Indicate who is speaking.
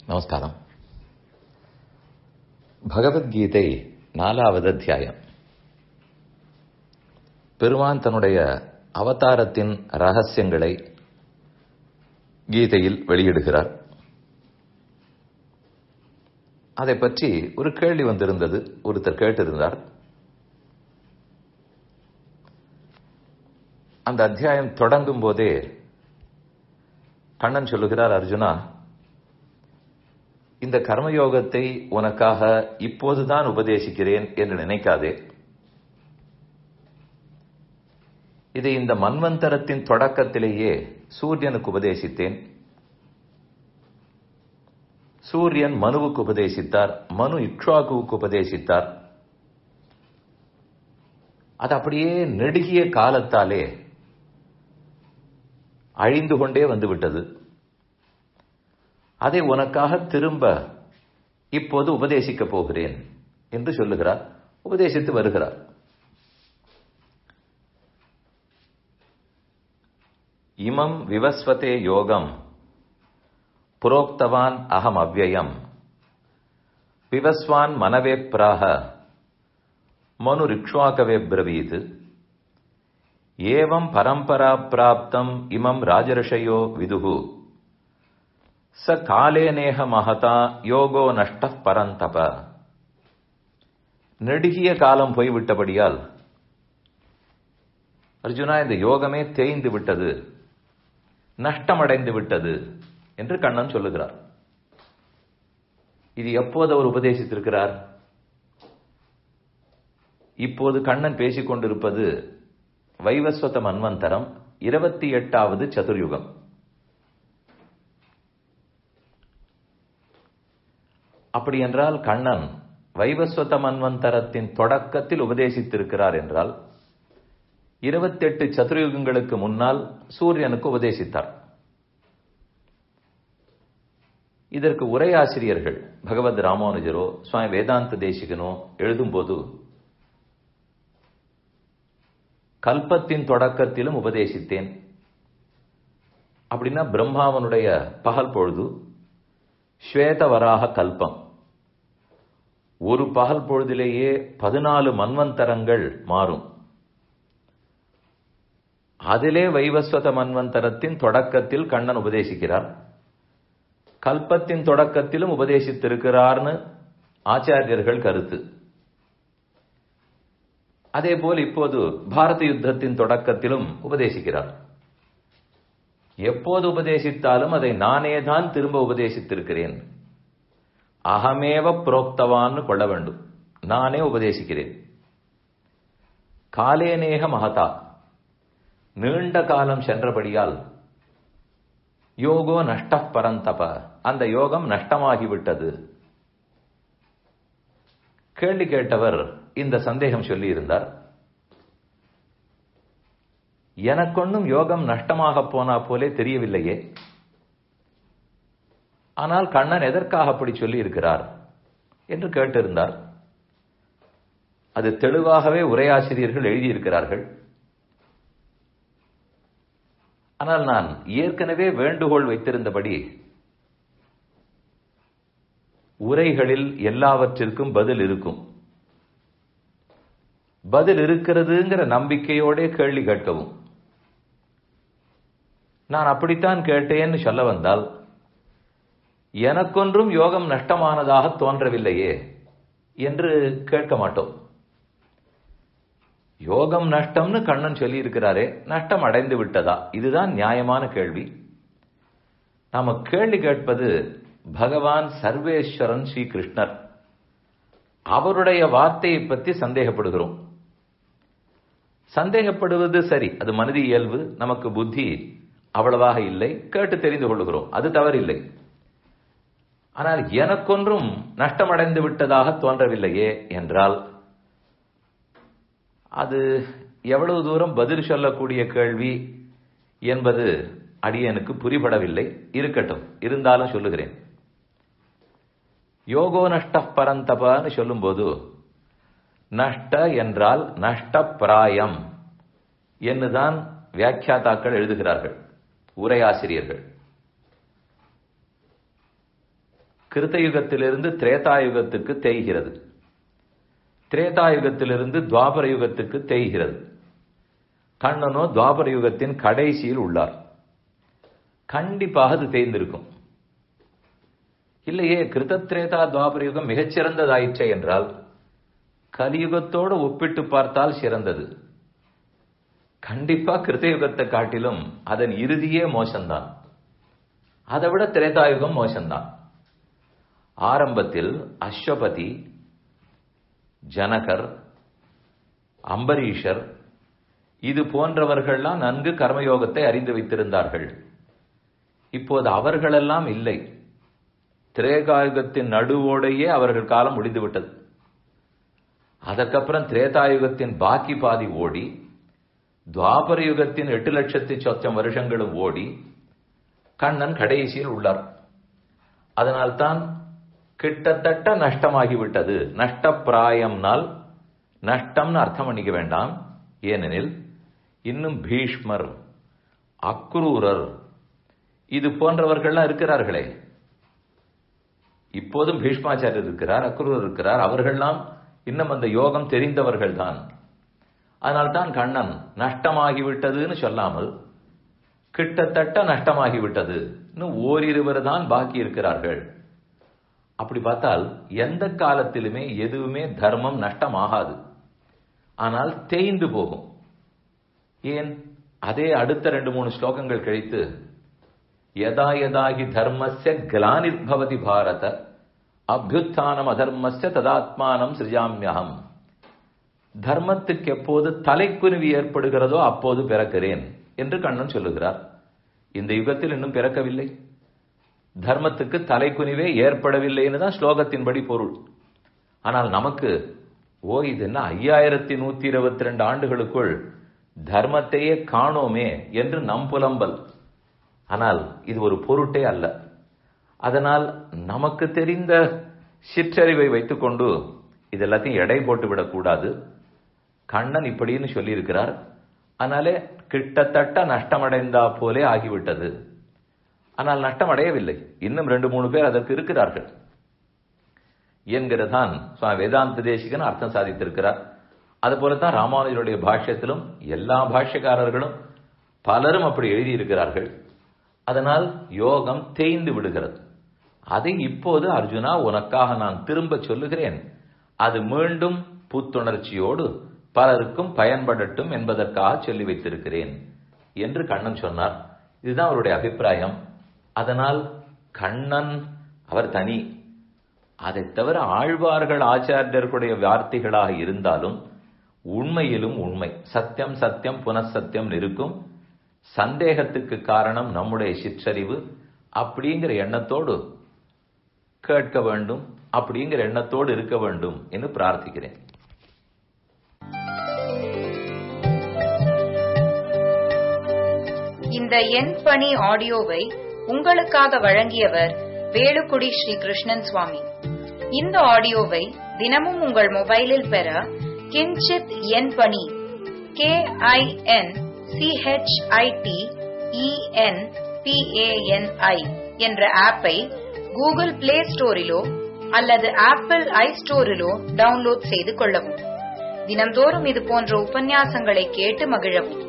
Speaker 1: நமஸ்காரம் பகவத்கீதை நாலாவது அத்தியாயம் பெருமான் தன்னுடைய அவதாரத்தின் ரகசியங்களை கீதையில் வெளியிடுகிறார் அதை பற்றி ஒரு கேள்வி வந்திருந்தது ஒருத்தர் கேட்டிருந்தார் அந்த அத்தியாயம் தொடங்கும் போதே கண்ணன் சொல்லுகிறார் அர்ஜுனா இந்த கர்மயோகத்தை உனக்காக இப்போதுதான் உபதேசிக்கிறேன் என்று நினைக்காதே இதை இந்த மன்வந்தரத்தின் தொடக்கத்திலேயே சூரியனுக்கு உபதேசித்தேன் சூரியன் மனுவுக்கு உபதேசித்தார் மனு இக்ஷாகுவுக்கு உபதேசித்தார் அது அப்படியே நெடுகிய காலத்தாலே அழிந்து கொண்டே வந்துவிட்டது அதை உனக்காக திரும்ப இப்போது உபதேசிக்கப் போகிறேன் என்று சொல்லுகிறார் உபதேசித்து வருகிறார் இமம் விவஸ்வதே யோகம் புரோக்தவான் அகம் அவ்வயம் விவஸ்வான் மனவே பிராக மனு ரிக்ஷாகவே பிரவீத் ஏவம் பரம்பரா பிராப்தம் இமம் ராஜரிஷயோ விதுகு ச காலேனேக மகதா யோகோ நஷ்ட பரந்தப நெடுகிய காலம் போய்விட்டபடியால் அர்ஜுனா இந்த யோகமே தேய்ந்து விட்டது நஷ்டமடைந்து விட்டது என்று கண்ணன் சொல்லுகிறார் இது எப்போது அவர் உபதேசித்திருக்கிறார் இப்போது கண்ணன் பேசிக் கொண்டிருப்பது வைவஸ்வத மன்வந்தரம் இருபத்தி எட்டாவது சதுர்யுகம் அப்படி என்றால் கண்ணன் வைவஸ்வத மன்வந்தரத்தின் தொடக்கத்தில் உபதேசித்திருக்கிறார் என்றால் இருபத்தெட்டு சதுர்யுகங்களுக்கு முன்னால் சூரியனுக்கு உபதேசித்தார் இதற்கு உரையாசிரியர்கள் பகவத் ராமானுஜரோ சுவாமி வேதாந்த தேசிகனோ எழுதும்போது கல்பத்தின் தொடக்கத்திலும் உபதேசித்தேன் அப்படின்னா பிரம்மாவனுடைய பகல் பொழுது ஸ்வேதவராக கல்பம் ஒரு பகல் பொழுதிலேயே பதினாலு மன்வந்தரங்கள் மாறும் அதிலே வைவஸ்வத மன்வந்தரத்தின் தொடக்கத்தில் கண்ணன் உபதேசிக்கிறார் கல்பத்தின் தொடக்கத்திலும் உபதேசித்திருக்கிறார்னு ஆச்சாரியர்கள் கருத்து அதே போல் இப்போது பாரத யுத்தத்தின் தொடக்கத்திலும் உபதேசிக்கிறார் எப்போது உபதேசித்தாலும் அதை நானே தான் திரும்ப உபதேசித்திருக்கிறேன் அகமேவ புரோக்தவான்னு கொள்ள வேண்டும் நானே உபதேசிக்கிறேன் காலேனேக மகதா நீண்ட காலம் சென்றபடியால் யோகோ நஷ்ட பரந்தப அந்த யோகம் நஷ்டமாகிவிட்டது கேள்வி கேட்டவர் இந்த சந்தேகம் சொல்லி இருந்தார் எனக்கொன்னும் யோகம் நஷ்டமாக போனா போலே தெரியவில்லையே ஆனால் கண்ணன் எதற்காக அப்படி சொல்லி இருக்கிறார் என்று கேட்டிருந்தார் அது தெளிவாகவே உரையாசிரியர்கள் எழுதியிருக்கிறார்கள் ஆனால் நான் ஏற்கனவே வேண்டுகோள் வைத்திருந்தபடி உரைகளில் எல்லாவற்றிற்கும் பதில் இருக்கும் பதில் இருக்கிறதுங்கிற நம்பிக்கையோட கேள்வி கேட்கவும் நான் அப்படித்தான் கேட்டேன்னு சொல்ல வந்தால் எனக்கொன்றும் யோகம் நஷ்டமானதாக தோன்றவில்லையே என்று கேட்க மாட்டோம் யோகம் நஷ்டம்னு கண்ணன் சொல்லி இருக்கிறாரே நஷ்டம் அடைந்து விட்டதா இதுதான் நியாயமான கேள்வி நாம கேள்வி கேட்பது பகவான் சர்வேஸ்வரன் ஸ்ரீ கிருஷ்ணர் அவருடைய வார்த்தையை பற்றி சந்தேகப்படுகிறோம் சந்தேகப்படுவது சரி அது மனித இயல்பு நமக்கு புத்தி அவ்வளவாக இல்லை கேட்டு தெரிந்து கொள்ளுகிறோம் அது தவறில்லை ஆனால் எனக்கொன்றும் நஷ்டமடைந்து விட்டதாக தோன்றவில்லையே என்றால் அது எவ்வளவு தூரம் பதில் சொல்லக்கூடிய கேள்வி என்பது அடியனுக்கு புரிபடவில்லை இருக்கட்டும் இருந்தாலும் சொல்லுகிறேன் யோகோ நஷ்ட பரந்தபான்னு சொல்லும்போது நஷ்ட என்றால் நஷ்டப்பிராயம் என்னுதான் வியாக்கியாதாக்கள் எழுதுகிறார்கள் உரையாசிரியர்கள் கிருத்தயுகத்திலிருந்து திரேதாயுகத்துக்கு தேய்கிறது திரேதாயுகத்திலிருந்து துவாபர யுகத்துக்கு தேய்கிறது கண்ணனோ துவாபர யுகத்தின் கடைசியில் உள்ளார் கண்டிப்பாக அது தேய்ந்திருக்கும் இல்லையே கிருதத்ரேதா துவாபர யுகம் மிகச்சிறந்ததாயிற்றே என்றால் கலியுகத்தோடு ஒப்பிட்டு பார்த்தால் சிறந்தது கண்டிப்பா கிருத்தயுகத்தை காட்டிலும் அதன் இறுதியே மோசம்தான் அதை விட திரேதாயுகம் மோசம்தான் ஆரம்பத்தில் அஸ்வபதி ஜனகர் அம்பரீஷர் இது போன்றவர்கள்லாம் நன்கு கர்மயோகத்தை அறிந்து வைத்திருந்தார்கள் இப்போது அவர்களெல்லாம் இல்லை திரேகாயுகத்தின் நடுவோடையே அவர்கள் காலம் முடிந்துவிட்டது அதற்கப்புறம் திரேதாயுகத்தின் பாக்கி பாதி ஓடி துவாபர யுகத்தின் எட்டு லட்சத்தி சொச்சம் வருஷங்களும் ஓடி கண்ணன் கடைசியில் உள்ளார் அதனால்தான் கிட்டத்தட்ட நஷ்டமாகிவிட்டது நஷ்டப்பிராயம்னால் நஷ்டம்னு அர்த்தம் பண்ணிக்க வேண்டாம் ஏனெனில் இன்னும் பீஷ்மர் அக்ரூரர் இது போன்றவர்கள்லாம் இருக்கிறார்களே இப்போதும் பீஷ்மாச்சாரியர் இருக்கிறார் அக்ரூரர் இருக்கிறார் அவர்கள்லாம் இன்னும் அந்த யோகம் தெரிந்தவர்கள் தான் அதனால்தான் கண்ணன் நஷ்டமாகிவிட்டதுன்னு சொல்லாமல் கிட்டத்தட்ட நஷ்டமாகிவிட்டது இன்னும் ஓரிருவர் தான் பாக்கி இருக்கிறார்கள் அப்படி பார்த்தால் எந்த காலத்திலுமே எதுவுமே தர்மம் நஷ்டமாகாது ஆனால் தேய்ந்து போகும் ஏன் அதே அடுத்த ரெண்டு மூணு ஸ்லோகங்கள் கழித்து யதா யதாகி தர்மஸ்ய கிளானிர்பவதி பாரத அபியுத்தானம் அதர்மஸ்ய ததாத்மானம் சிருஜாமியகம் தர்மத்துக்கு எப்போது தலைக்குருவி ஏற்படுகிறதோ அப்போது பிறக்கிறேன் என்று கண்ணன் சொல்லுகிறார் இந்த யுகத்தில் இன்னும் பிறக்கவில்லை தர்மத்துக்கு தலைக்குனிவே ஏற்படவில்லைன்னு தான் ஸ்லோகத்தின்படி பொருள் ஆனால் நமக்கு ஓ இது என்ன ஐயாயிரத்தி நூத்தி இருபத்தி ரெண்டு ஆண்டுகளுக்குள் தர்மத்தையே காணோமே என்று நம் புலம்பல் ஆனால் இது ஒரு பொருட்டே அல்ல அதனால் நமக்கு தெரிந்த சிற்றறிவை வைத்துக்கொண்டு இது எல்லாத்தையும் எடை போட்டு விடக்கூடாது கண்ணன் இப்படின்னு சொல்லியிருக்கிறார் அதனாலே கிட்டத்தட்ட நஷ்டமடைந்தா போலே ஆகிவிட்டது ஆனால் நஷ்டம் அடையவில்லை இன்னும் ரெண்டு மூணு பேர் அதற்கு இருக்கிறார்கள் என்கிறதான் சுவாமி வேதாந்த தேசிகன் அர்த்தம் சாதித்திருக்கிறார் அது போலத்தான் ராமானுஜருடைய பாஷ்யத்திலும் எல்லா பாஷ்யக்காரர்களும் பலரும் அப்படி எழுதியிருக்கிறார்கள் அதனால் யோகம் தேய்ந்து விடுகிறது அதை இப்போது அர்ஜுனா உனக்காக நான் திரும்ப சொல்லுகிறேன் அது மீண்டும் புத்துணர்ச்சியோடு பலருக்கும் பயன்படட்டும் என்பதற்காக சொல்லி வைத்திருக்கிறேன் என்று கண்ணன் சொன்னார் இதுதான் அவருடைய அபிப்பிராயம் அதனால் கண்ணன் அவர் தனி அதை தவிர ஆழ்வார்கள் ஆச்சாரியர்களுடைய வார்த்தைகளாக இருந்தாலும் உண்மையிலும் உண்மை சத்தியம் சத்தியம் புனசத்தியம் இருக்கும் சந்தேகத்துக்கு காரணம் நம்முடைய சிற்றறிவு அப்படிங்கிற எண்ணத்தோடு கேட்க வேண்டும் அப்படிங்கிற எண்ணத்தோடு இருக்க வேண்டும் என்று பிரார்த்திக்கிறேன்
Speaker 2: இந்த எண் பணி ஆடியோவை உங்களுக்காக வழங்கியவர் வேலுக்குடி ஸ்ரீ கிருஷ்ணன் சுவாமி இந்த ஆடியோவை தினமும் உங்கள் மொபைலில் பெற கிஞ்சித் எண் பணி கே ஐ என் சிஹெச்ஐடி இஎன் பிஏஎன்ஐ என்ற ஆப்பை கூகுள் பிளே ஸ்டோரிலோ அல்லது ஆப்பிள் ஐ ஸ்டோரிலோ டவுன்லோட் செய்து கொள்ளவும் தினம்தோறும் இது போன்ற உபன்யாசங்களை கேட்டு மகிழவும்